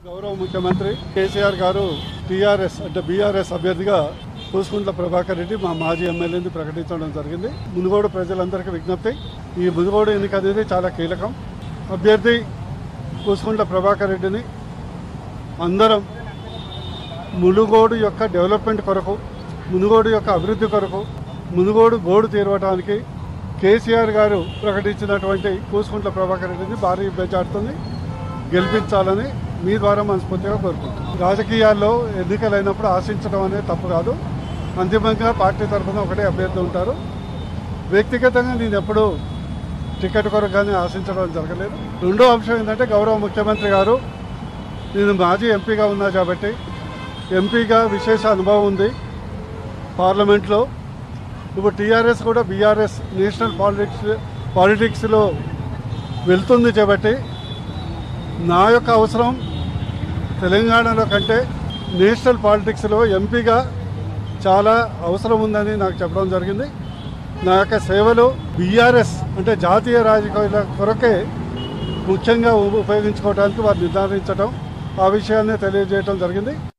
గౌరవ ముఖ్యమంత్రి కేసీఆర్ గారు టీఆర్ఎస్ అంటే బీఆర్ఎస్ అభ్యర్థిగా పూసుకుంట్ల ప్రభాకర్ రెడ్డి మా మాజీ ఎమ్మెల్యేని ప్రకటించడం జరిగింది మునుగోడు ప్రజలందరికీ విజ్ఞప్తి ఈ మునుగోడు ఎన్నిక అనేది చాలా కీలకం అభ్యర్థి పూసుకుంట్ల ప్రభాకర్ రెడ్డిని అందరం మునుగోడు యొక్క డెవలప్మెంట్ కొరకు మునుగోడు యొక్క అభివృద్ధి కొరకు మునుగోడు గోడు తీరవడానికి కేసీఆర్ గారు ప్రకటించినటువంటి కూసుకుంట్ల ప్రభాకర్ రెడ్డిని భారీ మెజార్టీని గెలిపించాలని మీ ద్వారా మనస్ఫూర్తిగా కోరుకుంటున్నాను రాజకీయాల్లో ఎన్నికలైనప్పుడు ఆశించడం అనేది తప్పు కాదు అంతిమంగా పార్టీ తరఫున ఒకటే అభ్యర్థి ఉంటారు వ్యక్తిగతంగా నేను ఎప్పుడూ టికెట్ కొరకు కానీ ఆశించడం జరగలేదు రెండో అంశం ఏంటంటే గౌరవ ముఖ్యమంత్రి గారు నేను మాజీ ఎంపీగా ఉన్నా కాబట్టి ఎంపీగా విశేష అనుభవం ఉంది పార్లమెంట్లో ఇప్పుడు టీఆర్ఎస్ కూడా బీఆర్ఎస్ నేషనల్ పాలిటిక్స్ పాలిటిక్స్లో వెళ్తుంది కాబట్టి నా యొక్క అవసరం తెలంగాణలో కంటే నేషనల్ పాలిటిక్స్లో ఎంపీగా చాలా అవసరం ఉందని నాకు చెప్పడం జరిగింది నా యొక్క సేవలు బీఆర్ఎస్ అంటే జాతీయ రాజకీయాల కొరకే ముఖ్యంగా ఉపయోగించుకోవడానికి వారు నిర్ధారించడం ఆ విషయాన్ని తెలియజేయడం జరిగింది